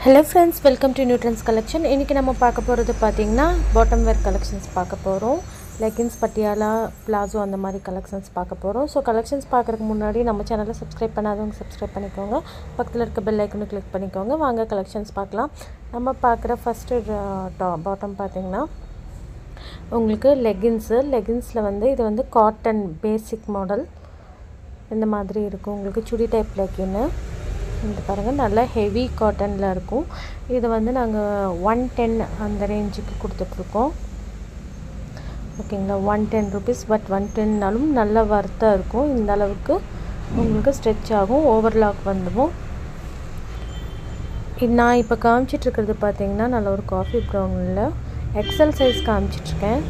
hello friends welcome to new trends collection இன்றைக்கி நம்ம பார்க்க போகிறது பார்த்திங்கன்னா பாட்டம் வேர் கலெக்ஷன்ஸ் பார்க்க போகிறோம் லெகின்ஸ் பட்டியாலா பிளாசோ அந்த மாதிரி கலெக்ஷன்ஸ் பார்க்க போகிறோம் ஸோ கலெக்ஷன்ஸ் பார்க்குறதுக்கு முன்னாடி நம்ம சேனலை சப்ஸ்கிரைப் பண்ணாதவங்க சப்ஸ்கிரைப் பண்ணிக்கோங்க பக்கத்தில் இருக்க பெல் ஐக்கனை கிளிக் பண்ணிக்கோங்க வாங்க கலெக்ஷன்ஸ் பார்க்கலாம் நம்ம பார்க்குற ஃபஸ்ட்டு டா பாட்டம் பார்த்திங்கன்னா உங்களுக்கு லெகின்ஸு லெகின்ஸில் வந்து இது வந்து காட்டன் பேசிக் மாடல் இந்த மாதிரி இருக்கும் உங்களுக்கு சுடி டைப் லெகின்னு இந்த பாருங்கள் நல்லா ஹெவி காட்டனில் இருக்கும் இது வந்து நாங்கள் ஒன் டென் அந்த ரேஞ்சுக்கு கொடுத்துட்ருக்கோம் ஓகேங்களா one ten rupees but one டென்னாலும் நல்ல வர்த்தாக இருக்கும் இந்த அளவுக்கு உங்களுக்கு ஸ்ட்ரெச் ஆகும் ஓவர்லாக் வந்துடும் இது நான் இப்போ காமிச்சிட்ருக்கிறது பார்த்தீங்கன்னா நல்ல ஒரு காஃபி ப்ரௌனில் எக்ஸல் சைஸ் காமிச்சிட்ருக்கேன்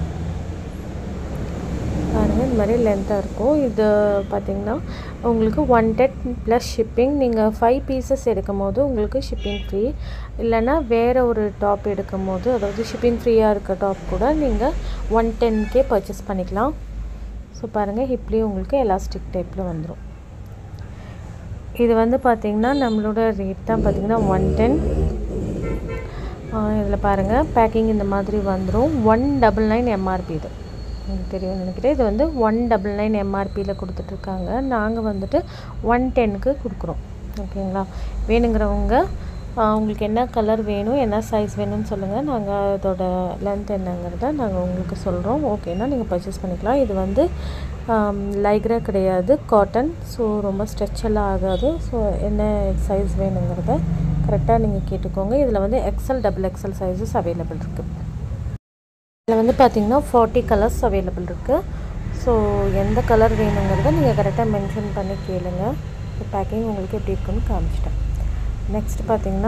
பாருங்கள் இந்த மாதிரி லென்த்தாக இருக்கும் இது பார்த்திங்கன்னா உங்களுக்கு ஒன் டெட் ப்ளஸ் ஷிப்பிங் நீங்கள் ஃபைவ் பீசஸ் எடுக்கும் போது உங்களுக்கு ஷிப்பிங் ஃப்ரீ இல்லைன்னா வேறு ஒரு டாப் எடுக்கும் போது அதாவது ஷிப்பிங் ஃப்ரீயாக இருக்க டாப் கூட நீங்கள் ஒன் டென்கே பர்ச்சேஸ் பண்ணிக்கலாம் ஸோ பாருங்கள் ஹிப்லேயும் உங்களுக்கு எலாஸ்டிக் டைப்பில் வந்துடும் இது வந்து பார்த்திங்கன்னா நம்மளோட ரேட் தான் பார்த்திங்கன்னா ஒன் டென் இதில் பாருங்கள் பேக்கிங் இந்த மாதிரி வந்துடும் ஒன் டபுள் நைன் எம்ஆர்பி இது உங்களுக்கு தெரியும் நினைக்கிறேன் இது வந்து ஒன் டபுள் நைன் எம்ஆர்பியில் கொடுத்துட்ருக்காங்க நாங்கள் வந்துட்டு ஒன் டென்னுக்கு கொடுக்குறோம் ஓகேங்களா வேணுங்கிறவங்க உங்களுக்கு என்ன கலர் வேணும் என்ன சைஸ் வேணும்னு சொல்லுங்கள் நாங்கள் அதோட லென்த் என்னங்கிறத நாங்கள் உங்களுக்கு சொல்கிறோம் ஓகேனா நீங்கள் பர்ச்சேஸ் பண்ணிக்கலாம் இது வந்து லைக்ரா கிடையாது காட்டன் ஸோ ரொம்ப ஸ்ட்ரெச்செல்லாம் ஆகாது ஸோ என்ன சைஸ் வேணுங்கிறத கரெக்டாக நீங்கள் கேட்டுக்கோங்க இதில் வந்து XL double XL sizes available இருக்குது இதில் வந்து பார்த்திங்கன்னா ஃபார்ட்டி கலர்ஸ் அவைலபிள் இருக்குது ஸோ எந்த கலர் வேணுங்கிறத நீங்கள் கரெக்டாக மென்ஷன் பண்ணி கேளுங்க இப்போ பேக்கிங் உங்களுக்கு எப்படி இருக்குன்னு காமிச்சிட்டேன் நெக்ஸ்ட் பார்த்திங்கன்னா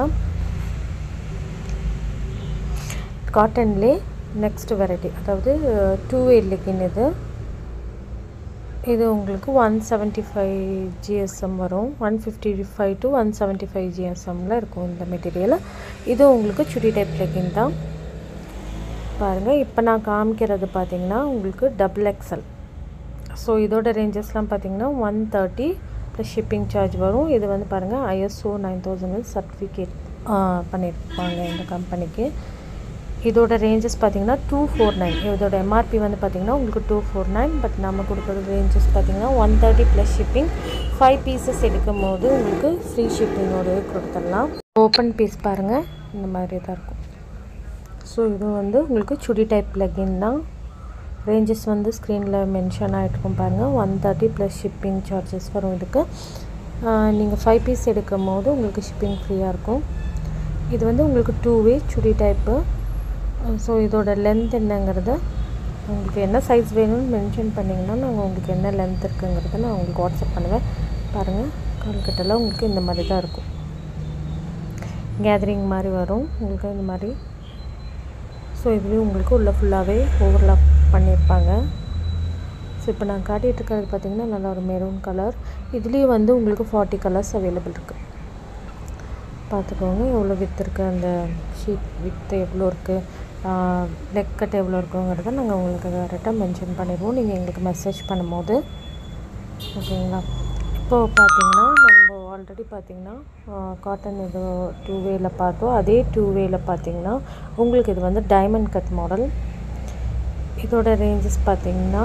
காட்டன்லே நெக்ஸ்ட் வெரைட்டி அதாவது டூ வே லெக்கின் இது இது உங்களுக்கு ஒன் செவன்ட்டி ஃபைவ் ஜிஎஸ்எம் வரும் one fifty five to one seventy five ஜிஎஸ்எம்மில் இருக்கும் இந்த மெட்டீரியல் இது உங்களுக்கு சுடி டைப் லெக்கின் தான் பாருங்கள் இப்போ நான் காமிக்கிறது பார்த்திங்கன்னா உங்களுக்கு டபுள் எக்ஸல் ஸோ இதோட ரேஞ்சஸ்லாம் பார்த்திங்கன்னா one thirty plus shipping charge வரும் இது வந்து பாருங்கள் ஐஎஸ்ஓ நைன் தௌசண்ட் சர்டிஃபிகேட் பண்ணியிருப்பாங்க இந்த கம்பெனிக்கு இதோட ரேஞ்சஸ் பார்த்திங்கன்னா டூ ஃபோர் நைன் இதோட எம்ஆர்பி வந்து பார்த்திங்கன்னா உங்களுக்கு டூ ஃபோர் நைன் பட் நம்ம கொடுக்குற ரேஞ்சஸ் பார்த்திங்கன்னா one thirty plus shipping five pieces எடுக்கும் போது உங்களுக்கு ஃப்ரீ ஷிப்பிங்கோடு கொடுத்துடலாம் ஓப்பன் பீஸ் பாருங்கள் இந்த மாதிரி தான் இருக்கும் ஸோ இது வந்து உங்களுக்கு சுடி டைப் லெகின் தான் ரேஞ்சஸ் வந்து ஸ்க்ரீனில் மென்ஷன் ஆகிட்ருக்கும் பாருங்கள் one thirty plus shipping charges வரும் இதுக்கு நீங்கள் ஃபைவ் பீஸ் எடுக்கும் போது உங்களுக்கு ஷிப்பிங் ஃப்ரீயாக இருக்கும் இது வந்து உங்களுக்கு two way chudi type so இதோட லென்த் என்னங்கிறத உங்களுக்கு என்ன சைஸ் வேணும்னு மென்ஷன் பண்ணிங்கன்னா நாங்கள் உங்களுக்கு என்ன லென்த் இருக்குங்கிறத நான் உங்களுக்கு வாட்ஸ்அப் பண்ணுவேன் பாருங்கள் கால்கட்டெல்லாம் உங்களுக்கு இந்த மாதிரி தான் இருக்கும் கேதரிங் மாதிரி வரும் உங்களுக்கு இந்த மாதிரி ஸோ இதுலேயும் உங்களுக்கு உள்ளே ஃபுல்லாகவே ஓவர்லாப் பண்ணியிருப்பாங்க ஸோ இப்போ நான் காட்டிகிட்டு இருக்கிறது பார்த்திங்கன்னா நல்லா ஒரு மெரூன் கலர் இதுலேயும் வந்து உங்களுக்கு ஃபார்ட்டி கலர்ஸ் அவைலபிள் இருக்குது பார்த்துக்கோங்க எவ்வளோ வித் இருக்குது அந்த ஷீட் வித்து எவ்வளோ இருக்குது லெக் கட் எவ்வளோ இருக்குங்கிறத நாங்கள் உங்களுக்கு கரெக்டாக மென்ஷன் பண்ணிடுவோம் நீங்கள் எங்களுக்கு மெசேஜ் பண்ணும்போது ஓகேங்களா இப்போது பார்த்தீங்கன்னா நம்ம ஆல்ரெடி பார்த்திங்கன்னா காட்டன் இது டூ வேல பார்த்தோம் அதே டூ வேல பார்த்திங்கன்னா உங்களுக்கு இது வந்து டைமண்ட் கட் மாடல் இதோட ரேஞ்சஸ் பார்த்திங்கன்னா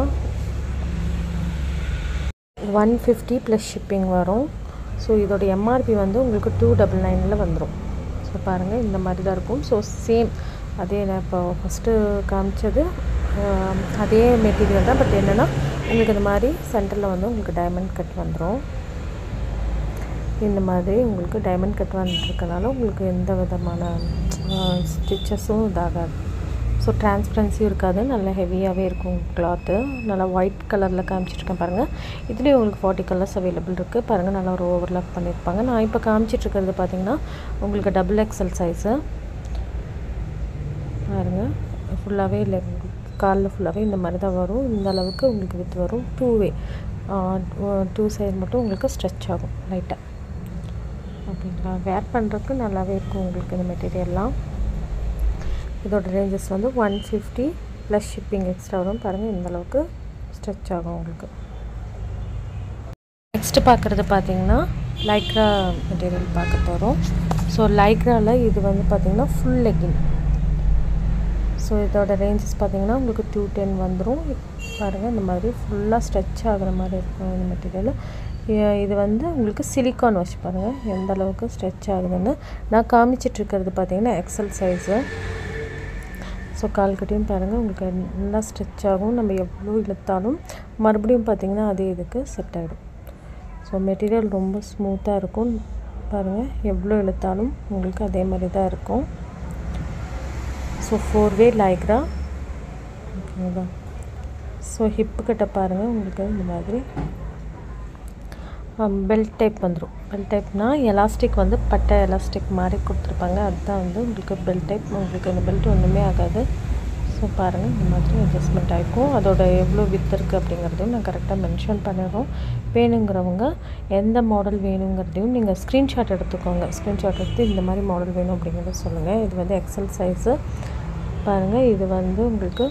ஒன் ஃபிஃப்டி ப்ளஸ் ஷிப்பிங் வரும் ஸோ இதோட எம்ஆர்பி வந்து உங்களுக்கு டூ டபுள் நைனில் வந்துடும் ஸோ பாருங்கள் இந்த மாதிரி தான் இருக்கும் ஸோ சேம் அதே நான் இப்போ ஃபஸ்ட்டு காமிச்சது அதே மெட்டீரியல் தான் பட் என்னென்னா உங்களுக்கு இந்த மாதிரி சென்டரில் வந்து உங்களுக்கு டைமண்ட் கட் வந்துடும் இந்த மாதிரி உங்களுக்கு டைமண்ட் கட் வந்துருக்கனால உங்களுக்கு எந்த விதமான ஸ்டிச்சஸும் இதாகாது ஸோ டிரான்ஸ்பரன்சியும் இருக்காது நல்லா ஹெவியாகவே இருக்கும் கிளாத்து நல்லா ஒயிட் கலரில் காமிச்சிட்ருக்கேன் பாருங்கள் இதுலேயும் உங்களுக்கு ஃபார்ட்டி கலர்ஸ் அவைலபிள் இருக்குது பாருங்கள் நல்லா ஒரு ஓவர்லாப் பண்ணியிருப்பாங்க நான் இப்போ காமிச்சிட்ருக்கிறது பார்த்திங்கன்னா உங்களுக்கு டபுள் எக்ஸல் சைஸு பாருங்கள் ஃபுல்லாகவே இல்லை காலில் ஃபுல்லாகவே இந்த மாதிரி தான் வரும் இந்த அளவுக்கு உங்களுக்கு வித் வரும் டூ வே டூ சைடு மட்டும் உங்களுக்கு ஸ்ட்ரெச் ஆகும் லைட்டாக ஓகேங்களா வேர் பண்ணுறதுக்கு நல்லாவே இருக்கும் உங்களுக்கு இந்த மெட்டீரியல்லாம் இதோட ரேஞ்சஸ் வந்து one fifty plus shipping extra வரும் பாருங்கள் இந்தளவுக்கு ஸ்ட்ரெச் ஆகும் உங்களுக்கு நெக்ஸ்ட்டு பார்க்குறது பார்த்திங்கன்னா லைக்ரா மெட்டீரியல் பார்க்க போகிறோம் ஸோ லைக்ராவில் இது வந்து பார்த்திங்கன்னா ஃபுல் லெக்கின் ஸோ இதோட ரேஞ்சஸ் பார்த்திங்கன்னா உங்களுக்கு டூ டென் வந்துடும் பாருங்கள் இந்த மாதிரி ஃபுல்லாக ஸ்ட்ரெச் ஆகுற மாதிரி இருக்கும் இந்த மெட்டீரியல் இது வந்து உங்களுக்கு சிலிக்கான் வாஷ் பாருங்கள் எந்த அளவுக்கு ஸ்ட்ரெச் ஆகுதுன்னு நான் காமிச்சிட்ருக்கிறது பார்த்திங்கன்னா எக்ஸல் சைஸு ஸோ கால்கட்டையும் பாருங்கள் உங்களுக்கு நல்லா ஸ்ட்ரெச் ஆகும் நம்ம எவ்வளோ இழுத்தாலும் மறுபடியும் பார்த்திங்கன்னா அதே இதுக்கு செட் ஆகிடும் ஸோ மெட்டீரியல் ரொம்ப ஸ்மூத்தாக இருக்கும் பாருங்கள் எவ்வளோ இழுத்தாலும் உங்களுக்கு அதே மாதிரி தான் இருக்கும் ஸோ ஃபோர் வே லைக்ரா ஓகேங்களா ஸோ ஹிப்பு கிட்ட பாருங்கள் உங்களுக்கு இந்த மாதிரி பெல்ட் டைப் வந்துடும் பெல்ட் டைப்னால் எலாஸ்டிக் வந்து பட்டை எலாஸ்டிக் மாதிரி கொடுத்துருப்பாங்க அதுதான் வந்து உங்களுக்கு பெல்ட் டைப் உங்களுக்கு இந்த பெல்ட் ஒன்றுமே ஆகாது ஸோ பாருங்கள் இந்த மாதிரி அட்ஜஸ்ட்மெண்ட் ஆகிருக்கும் அதோட எவ்வளோ வித் இருக்குது அப்படிங்கிறதையும் நான் கரெக்டாக மென்ஷன் பண்ணிடுறோம் வேணுங்கிறவங்க எந்த மாடல் வேணுங்கிறதையும் நீங்கள் ஸ்க்ரீன்ஷாட் எடுத்துக்கோங்க ஸ்க்ரீன்ஷாட் எடுத்து இந்த மாதிரி மாடல் வேணும் அப்படிங்கிறத சொல்லுங்கள் இது வந்து எக்ஸல் சைஸு பாருங்கள் இது வந்து உங்களுக்கு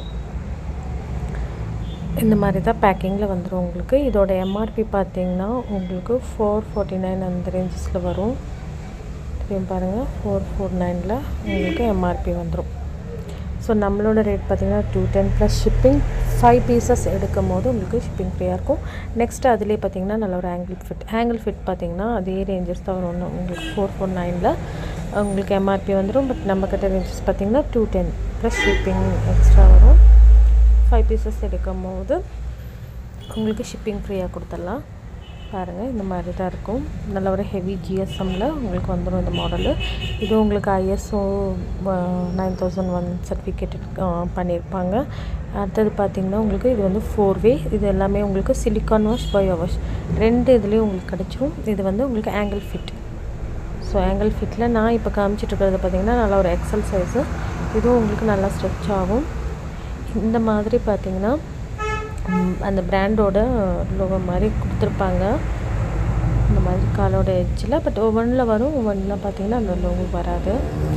இந்த மாதிரி தான் பேக்கிங்கில் வந்துடும் உங்களுக்கு இதோட எம்ஆர்பி பார்த்தீங்கன்னா உங்களுக்கு ஃபோர் ஃபார்ட்டி நைன் அந்த ரேஞ்சஸில் வரும் திரும்ப பாருங்கள் ஃபோர் ஃபோர் நைனில் உங்களுக்கு எம்ஆர்பி வந்துடும் ஸோ நம்மளோட ரேட் பார்த்திங்கன்னா two ten plus shipping five pieces எடுக்கும் போது உங்களுக்கு ஷிப்பிங் ஃப்ரீயாக இருக்கும் நெக்ஸ்ட் அதிலே பார்த்திங்கன்னா நல்ல ஒரு ஆங்கிள் ஃபிட் ஆங்கிள் ஃபிட் பார்த்திங்கன்னா அதே ரேஞ்சஸ் தான் வரும் உங்களுக்கு ஃபோர் ஃபோர் நைனில் உங்களுக்கு எம்ஆர்பி வந்துடும் பட் நம்மக்கிட்ட ரேஞ்சஸ் பார்த்திங்கன்னா two ten plus shipping extra வரும் ஃபைவ் பீசஸ் எடுக்கும் போது உங்களுக்கு ஷிப்பிங் ஃப்ரீயாக கொடுத்துடலாம் பாருங்கள் இந்த மாதிரி தான் இருக்கும் நல்ல ஒரு ஹெவி ஜிஎஸ்எம்மில் உங்களுக்கு வந்துடும் இந்த மாடலு இது உங்களுக்கு ISO nine thousand one certificate பண்ணியிருப்பாங்க அடுத்தது பார்த்திங்கன்னா உங்களுக்கு இது வந்து ஃபோர் வே இது எல்லாமே உங்களுக்கு சிலிக்கான் வாஷ் பயோ வாஷ் ரெண்டு இதுலேயும் உங்களுக்கு கிடச்சிரும் இது வந்து உங்களுக்கு ஆங்கிள் ஃபிட் ஸோ ஆங்கிள் ஃபிட்டில் நான் இப்போ காமிச்சிட்ருக்கிறது பார்த்திங்கன்னா நல்லா ஒரு எக்ஸல் சைஸு இதுவும் உங்களுக்கு நல்லா ஸ்ட்ரெச் ஆகும் இந்த மாதிரி பார்த்திங்கன்னா அந்த பிராண்டோட லோகோ மாதிரி கொடுத்துருப்பாங்க இந்த மாதிரி காலோட எட்ஜில் பட் ஒவ்வொன்றில் வரும் ஒவ்வொன்றில் பார்த்திங்கன்னா அந்த லோகோ வராது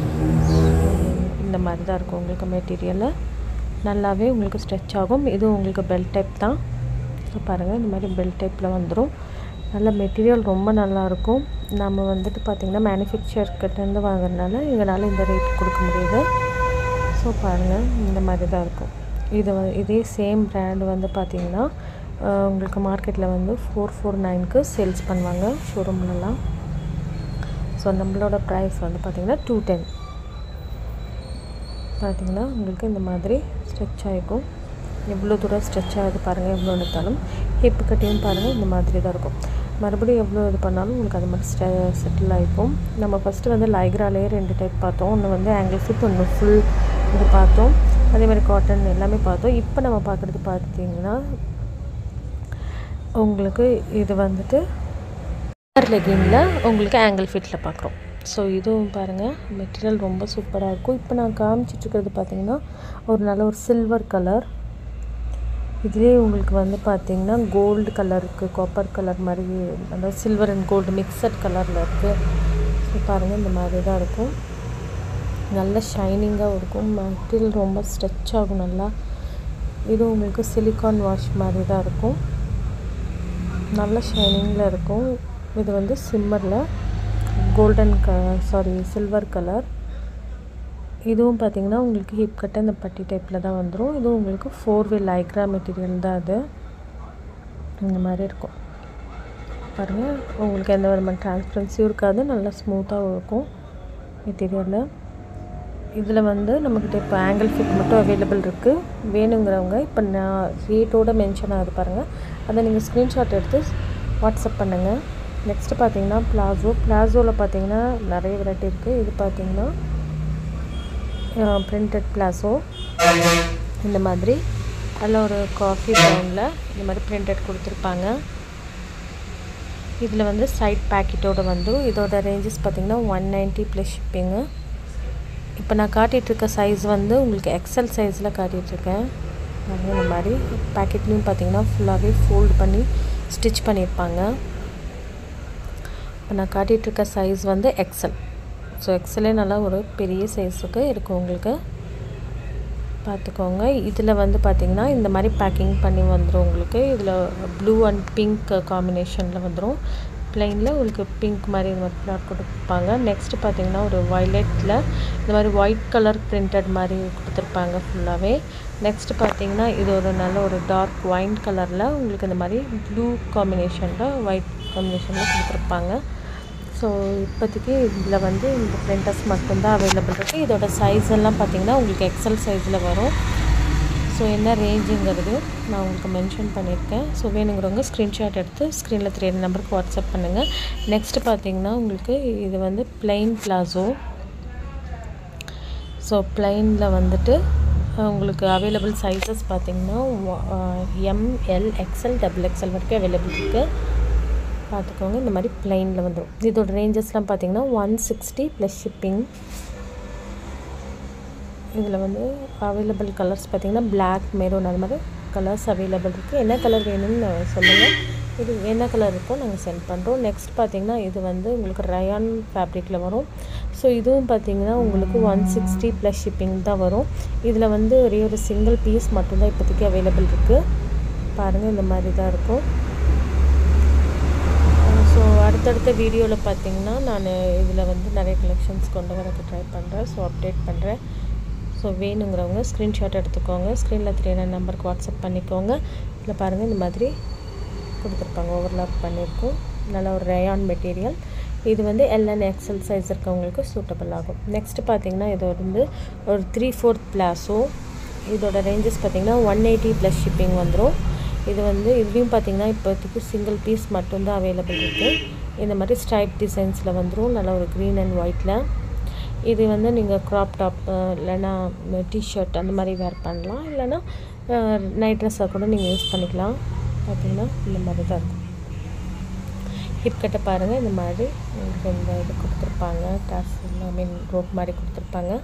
இந்த மாதிரி தான் இருக்கும் உங்களுக்கு மெட்டீரியலு நல்லாவே உங்களுக்கு ஸ்ட்ரெச் ஆகும் இது உங்களுக்கு பெல்ட் டைப் தான் ஸோ பாருங்கள் இந்த மாதிரி பெல்ட் டைப்பில் வந்துடும் நல்ல மெட்டீரியல் ரொம்ப நல்லாயிருக்கும் நம்ம வந்துட்டு பார்த்திங்கன்னா மேனுஃபேக்சர் கிட்டேருந்து வாங்குறதுனால எங்களால் இந்த ரேட் கொடுக்க முடியுது ஸோ பாருங்கள் இந்த மாதிரி தான் இருக்கும் இது இதே சேம் பிராண்ட் வந்து பார்த்திங்கன்னா உங்களுக்கு மார்க்கெட்டில் வந்து ஃபோர் ஃபோர் நைனுக்கு சேல்ஸ் பண்ணுவாங்க ஷோரூம்லலாம் ஸோ நம்மளோட ப்ரைஸ் வந்து பார்த்திங்கன்னா டூ டென் பார்த்திங்கன்னா உங்களுக்கு இந்த மாதிரி ஸ்ட்ரெச் ஆகிக்கும் எவ்வளோ தூரம் ஸ்ட்ரெச் ஆகுது பாருங்கள் எவ்வளோ எடுத்தாலும் ஹிப்பு கட்டியும் பாருங்கள் இந்த மாதிரி தான் இருக்கும் மறுபடியும் எவ்வளோ இது பண்ணாலும் உங்களுக்கு அது மாதிரி ஸ்டெ செட்டில் ஆகிக்கும் நம்ம ஃபஸ்ட்டு வந்து லைக்ராலே ரெண்டு டைப் பார்த்தோம் ஒன்று வந்து ஆங்கிள் ஃபிட் ஒன்று ஃபுல் இது பார்த்தோம் அதே மாதிரி காட்டன் எல்லாமே பார்த்தோம் இப்போ நம்ம பார்க்குறது பார்த்திங்கன்னா உங்களுக்கு இது வந்துட்டு லெகினில் உங்களுக்கு ஆங்கிள் ஃபிட்டில் பார்க்குறோம் ஸோ இதுவும் பாருங்கள் மெட்டீரியல் ரொம்ப சூப்பராக இருக்கும் இப்போ நான் காமிச்சிட்ருக்கிறது பார்த்திங்கன்னா ஒரு நல்ல ஒரு சில்வர் கலர் இதுலேயே உங்களுக்கு வந்து பார்த்திங்கன்னா கோல்டு கலர் இருக்குது காப்பர் கலர் மாதிரி அதாவது சில்வர் அண்ட் கோல்டு மிக்சட் கலரில் இருக்குது ஸோ பாருங்கள் இந்த மாதிரி தான் இருக்கும் நல்ல ஷைனிங்காக இருக்கும் மெட்டீரியல் ரொம்ப ஸ்ட்ரெச் ஆகும் நல்லா இது உங்களுக்கு சிலிக்கான் வாஷ் மாதிரி தான் இருக்கும் நல்ல ஷைனிங்கில் இருக்கும் இது வந்து சிம்மரில் கோல்டன் க சாரி சில்வர் கலர் இதுவும் பார்த்திங்கன்னா உங்களுக்கு ஹிப் கட்ட இந்த பட்டி டைப்பில் தான் வந்துடும் இதுவும் உங்களுக்கு ஃபோர் வே லைக்ரா மெட்டீரியல் தான் அது இந்த மாதிரி இருக்கும் பாருங்கள் உங்களுக்கு எந்த விதமான டிரான்ஸ்பரன்சியும் இருக்காது நல்லா ஸ்மூத்தாகவும் இருக்கும் மெட்டீரியலு இதில் வந்து நம்மக்கிட்ட இப்போ ஆங்கிள் ஃபிட் மட்டும் அவைலபிள் இருக்குது வேணுங்கிறவங்க இப்போ நான் ரேட்டோடு மென்ஷன் ஆகுது பாருங்கள் அதை நீங்கள் ஸ்க்ரீன்ஷாட் எடுத்து வாட்ஸ்அப் பண்ணுங்கள் நெக்ஸ்ட்டு பார்த்தீங்கன்னா பிளாசோ பிளாசோவில் பார்த்தீங்கன்னா நிறைய வெரைட்டி இருக்குது இது பார்த்தீங்கன்னா பிரிண்டட் பிளாசோ இந்த மாதிரி அதில் ஒரு காஃபி ப்ரௌனில் இந்த மாதிரி பிரிண்டட் கொடுத்துருப்பாங்க இதில் வந்து சைட் பேக்கெட்டோடு வந்துடும் இதோட ரேஞ்சஸ் பார்த்திங்கன்னா ஒன் நைன்ட்டி ப்ளஸ் ஷிப்பிங்கு இப்போ நான் காட்டிகிட்ருக்க சைஸ் வந்து உங்களுக்கு எக்ஸல் சைஸில் காட்டிகிட்ருக்கேன் இந்த மாதிரி பேக்கெட்லேயும் பார்த்தீங்கன்னா ஃபுல்லாகவே ஃபோல்ட் பண்ணி ஸ்டிச் பண்ணியிருப்பாங்க இப்போ நான் காட்டிகிட்ருக்க சைஸ் வந்து எக்ஸல் ஸோ எக்ஸலே நல்லா ஒரு பெரிய சைஸுக்கு இருக்கும் உங்களுக்கு பார்த்துக்கோங்க இதில் வந்து பார்த்திங்கன்னா இந்த மாதிரி பேக்கிங் பண்ணி வந்துடும் உங்களுக்கு இதில் ப்ளூ அண்ட் பிங்க் காம்பினேஷனில் வந்துடும் ப்ளைனில் உங்களுக்கு பிங்க் மாதிரி இந்த மாதிரி ஃப்ளாட் கொடுத்துருப்பாங்க நெக்ஸ்ட்டு பார்த்தீங்கன்னா ஒரு வயலட்டில் இந்த மாதிரி ஒயிட் கலர் பிரிண்டட் மாதிரி கொடுத்துருப்பாங்க ஃபுல்லாகவே நெக்ஸ்ட்டு பார்த்தீங்கன்னா இது ஒரு நல்ல ஒரு டார்க் ஒயின் கலரில் உங்களுக்கு இந்த மாதிரி ப்ளூ காம்பினேஷனில் ஒயிட் காம்பினேஷனில் கொடுத்துருப்பாங்க ஸோ இப்போதைக்கு இதில் வந்து இந்த பிரிண்டர்ஸ் மட்டும்தான் அவைலபிள் இருக்குது இதோட சைஸ் எல்லாம் பார்த்தீங்கன்னா உங்களுக்கு எக்ஸல் சைஸில் வரும் ஸோ என்ன ரேஞ்சுங்கிறது நான் உங்களுக்கு மென்ஷன் பண்ணியிருக்கேன் ஸோ வேணுங்கிறவங்க ஸ்க்ரீன்ஷாட் எடுத்து ஸ்க்ரீனில் தெரிய நம்பருக்கு வாட்ஸ்அப் பண்ணுங்கள் நெக்ஸ்ட்டு பார்த்தீங்கன்னா உங்களுக்கு இது வந்து பிளைன் பிளாசோ ஸோ பிளைனில் வந்துட்டு உங்களுக்கு அவைலபிள் சைஸஸ் பார்த்தீங்கன்னா எம்எல் எக்ஸ்எல் டபுள் எக்ஸ்எல் வரைக்கும் அவைலபிள் இருக்குது பார்த்துக்கோங்க இந்த மாதிரி பிளைனில் வந்துடும் இதோட ரேஞ்சஸ்லாம் பார்த்தீங்கன்னா ஒன் சிக்ஸ்டி ப்ளஸ் ஷிப்பிங் இதில் வந்து அவைலபிள் கலர்ஸ் பார்த்திங்கன்னா பிளாக் மெரூன் அது மாதிரி கலர்ஸ் அவைலபிள் இருக்குது என்ன கலர் வேணும்னு சொல்லுங்கள் இது என்ன கலர் இருக்கோ நாங்கள் சென்ட் பண்ணுறோம் நெக்ஸ்ட் பார்த்திங்கன்னா இது வந்து உங்களுக்கு ரயான் ஃபேப்ரிக்கில் வரும் ஸோ இதுவும் பார்த்திங்கன்னா உங்களுக்கு ஒன் சிக்ஸ்டி ப்ளஸ் ஷிப்பிங் தான் வரும் இதில் வந்து ஒரே ஒரு சிங்கிள் பீஸ் மட்டும்தான் இப்போதைக்கு அவைலபிள் இருக்குது பாருங்கள் இந்த மாதிரி தான் இருக்கும் ஸோ அடுத்தடுத்த வீடியோவில் பார்த்தீங்கன்னா நான் இதில் வந்து நிறைய கலெக்ஷன்ஸ் கொண்டு வரக்கு ட்ரை பண்ணுறேன் ஸோ அப்டேட் பண்ணுறேன் ஸோ வேணுங்கிறவங்க ஸ்க்ரீன்ஷாட் எடுத்துக்கோங்க ஸ்க்ரீனில் தெரியாத நம்பருக்கு வாட்ஸ்அப் பண்ணிக்கோங்க இதில் பாருங்கள் இந்த மாதிரி கொடுத்துருப்பாங்க ஓவர்லாப் பண்ணியிருக்கோம் நல்ல ஒரு ரேயான் மெட்டீரியல் இது வந்து எல்என் எக்ஸல் சைஸ் இருக்கவங்களுக்கு சூட்டபிள் ஆகும் நெக்ஸ்ட்டு பார்த்தீங்கன்னா இது வந்து ஒரு த்ரீ ஃபோர்த் பிளாஸோ இதோட ரேஞ்சஸ் பார்த்தீங்கன்னா ஒன் எயிட்டி ப்ளஸ் ஷிப்பிங் வந்துடும் இது வந்து இதுலேயும் பார்த்தீங்கன்னா இப்போதைக்கு சிங்கிள் பீஸ் மட்டும்தான் அவைலபிள் இருக்குது இந்த மாதிரி ஸ்ட்ரைப் டிசைன்ஸில் வந்துடும் நல்லா ஒரு க்ரீன் அண்ட் ஒயிட்டில் இது வந்து நீங்கள் க்ராப் டாப் இல்லைன்னா டிஷர்ட் அந்த மாதிரி வேர் பண்ணலாம் இல்லைன்னா நைட் ட்ரெஸ்ஸாக கூட நீங்கள் யூஸ் பண்ணிக்கலாம் பார்த்தீங்கன்னா இந்த மாதிரி தான் இருக்கும் ஹிப் கட்டை பாருங்கள் இந்த மாதிரி உங்களுக்கு இந்த இது கொடுத்துருப்பாங்க டாஸ் ஐ மீன் ரோப் மாதிரி கொடுத்துருப்பாங்க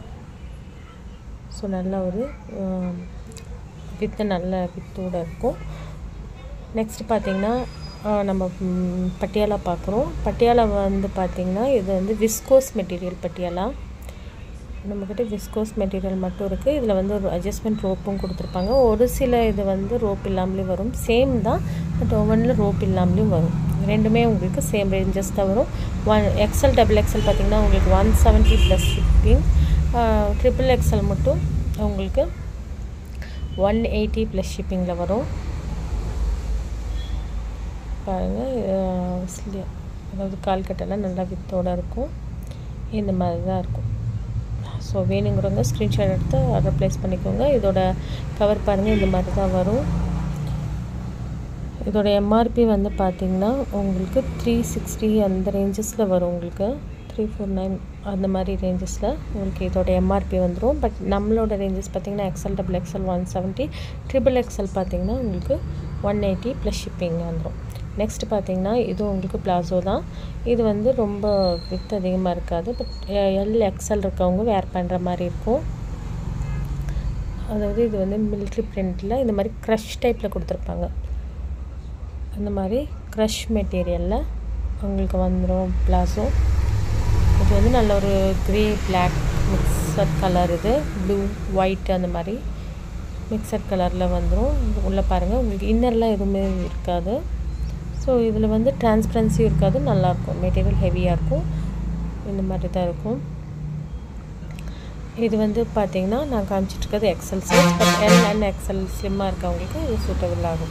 ஸோ நல்ல ஒரு வித்து நல்ல வித்தோடு இருக்கும் நெக்ஸ்ட் பார்த்திங்கன்னா நம்ம பட்டியாலா பார்க்குறோம் பட்டியாலா வந்து பார்த்திங்கன்னா இது வந்து விஸ்கோஸ் மெட்டீரியல் பட்டியாலா நம்மக்கிட்ட விஸ்கோஸ் மெட்டீரியல் மட்டும் இருக்குது இதில் வந்து ஒரு அட்ஜஸ்ட்மெண்ட் ரோப்பும் கொடுத்துருப்பாங்க ஒரு சில இது வந்து ரோப் இல்லாமலேயும் வரும் சேம் தான் பட் ஒவ்வொன்றில் ரோப் இல்லாமலேயும் வரும் ரெண்டுமே உங்களுக்கு சேம் ரேஞ்சஸ் தான் வரும் ஒன் எக்ஸல் டபுள் எக்ஸல் பார்த்திங்கன்னா உங்களுக்கு one seventy plus shipping triple XL மட்டும் உங்களுக்கு ஒன் எயிட்டி ப்ளஸ் ஷிப்பிங்கில் வரும் பாருங்கள் அதாவது கால் கட்டெல்லாம் நல்லா வித்தோடு இருக்கும் இந்த மாதிரி தான் இருக்கும் ஸோ வேணுங்கிறவங்க ஸ்க்ரீன்ஷாட் எடுத்து ஆர்டர் ப்ளேஸ் பண்ணிக்கோங்க இதோட கவர் பாருங்கள் இந்த மாதிரி தான் வரும் இதோட எம்ஆர்பி வந்து பார்த்திங்கன்னா உங்களுக்கு த்ரீ சிக்ஸ்டி அந்த ரேஞ்சஸில் வரும் உங்களுக்கு த்ரீ ஃபோர் நைன் அந்த மாதிரி ரேஞ்சஸில் உங்களுக்கு இதோட எம்ஆர்பி வந்துடும் பட் நம்மளோட ரேஞ்சஸ் பார்த்திங்கன்னா XL double XL one seventy triple XL பார்த்திங்கன்னா உங்களுக்கு ஒன் எயிட்டி ப்ளஸ் ஷிப்பிங் வந்துடும் நெக்ஸ்ட் பார்த்திங்கன்னா இது உங்களுக்கு பிளாசோ தான் இது வந்து ரொம்ப வித் அதிகமாக இருக்காது பட் எல் எக்ஸல் இருக்கவங்க வேர் பண்ணுற மாதிரி இருக்கும் அதாவது இது வந்து மில்ட்ரி பிரிண்டில் இந்த மாதிரி க்ரஷ் டைப்பில் கொடுத்துருப்பாங்க அந்த மாதிரி க்ரஷ் மெட்டீரியலில் உங்களுக்கு வந்துடும் பிளாசோ இது வந்து நல்ல ஒரு க்ரே பிளாக் மிக்சட் கலர் இது ப்ளூ ஒயிட் அந்த மாதிரி மிக்சட் கலரில் வந்துடும் உள்ளே பாருங்கள் உங்களுக்கு இன்னர்லாம் எதுவுமே இருக்காது ஸோ இதில் வந்து டிரான்ஸ்பரன்சியும் இருக்காது நல்லாயிருக்கும் மெட்டீரியல் ஹெவியாக இருக்கும் இந்த மாதிரி தான் இருக்கும் இது வந்து பார்த்திங்கன்னா நான் காமிச்சிட்ருக்கிறது XL size but L and XL ஸ்லிம்மாக இருக்கவங்களுக்கு இது சூட்டபிள் ஆகும்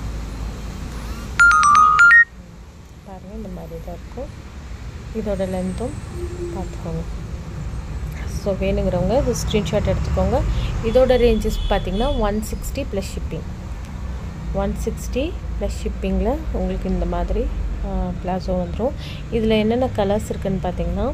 பாருங்கள் இந்த மாதிரி தான் இருக்கும் இதோட லென்த்தும் பார்த்துக்கோங்க ஸோ வேணுங்கிறவங்க இது ஸ்க்ரீன்ஷாட் எடுத்துக்கோங்க இதோட ரேஞ்சஸ் பார்த்திங்கன்னா one sixty plus shipping one sixty plus ஷிப்பிங்கில் உங்களுக்கு இந்த மாதிரி பிளாசோ வந்துடும் இதில் என்னென்ன கலர்ஸ் இருக்குதுன்னு பார்த்தீங்கன்னா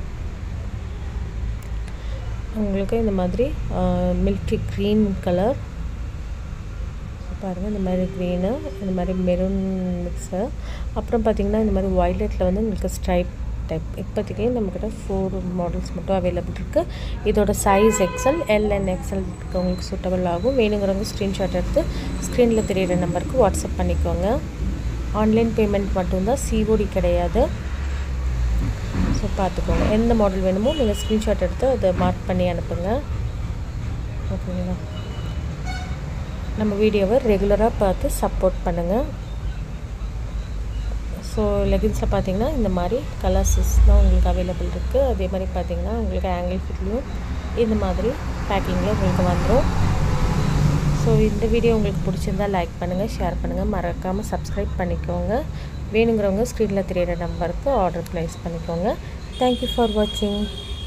உங்களுக்கு இந்த மாதிரி மில்கி க்ரீன் கலர் பாருங்கள் இந்த மாதிரி க்ரீனு இந்த மாதிரி மெரூன் மிக்ஸு அப்புறம் பார்த்திங்கன்னா இந்த மாதிரி வயலட்டில் வந்து உங்களுக்கு ஸ்ட்ரைப் டைப் இப்போதைக்கு நம்மக்கிட்ட ஃபோர் மாடல்ஸ் மட்டும் அவைலபிள் இருக்குது இதோட size XL L and XL உங்களுக்கு சூட்டபிள் ஆகும் வேணுங்கிறவங்க ஸ்க்ரீன்ஷாட் எடுத்து ஸ்க்ரீனில் தெரியிற நம்பருக்கு வாட்ஸ்அப் பண்ணிக்கோங்க ஆன்லைன் பேமெண்ட் மட்டும்தான் சிஓடி கிடையாது ஸோ பார்த்துக்கோங்க எந்த மாடல் வேணுமோ நீங்கள் ஸ்க்ரீன்ஷாட் எடுத்து அதை மார்க் பண்ணி அனுப்புங்க ஓகேங்களா நம்ம வீடியோவை ரெகுலராக பார்த்து சப்போர்ட் பண்ணுங்கள் ஸோ லெகின்ஸில் பார்த்தீங்கன்னா இந்த மாதிரி கலர்ஸஸ் தான் உங்களுக்கு அவைலபிள் இருக்குது அதே மாதிரி பார்த்தீங்கன்னா உங்களுக்கு ஆங்கிள் ஃபிட்லேயும் இந்த மாதிரி பேக்கிங்கில் உங்களுக்கு வந்துடும் ஸோ இந்த வீடியோ உங்களுக்கு பிடிச்சிருந்தா லைக் பண்ணுங்கள் ஷேர் பண்ணுங்கள் மறக்காமல் சப்ஸ்கிரைப் பண்ணிக்கோங்க வேணுங்கிறவங்க ஸ்க்ரீனில் தெரியிற நம்பருக்கு ஆர்டர் ப்ளேஸ் பண்ணிக்கோங்க தேங்க்யூ ஃபார் வாட்சிங்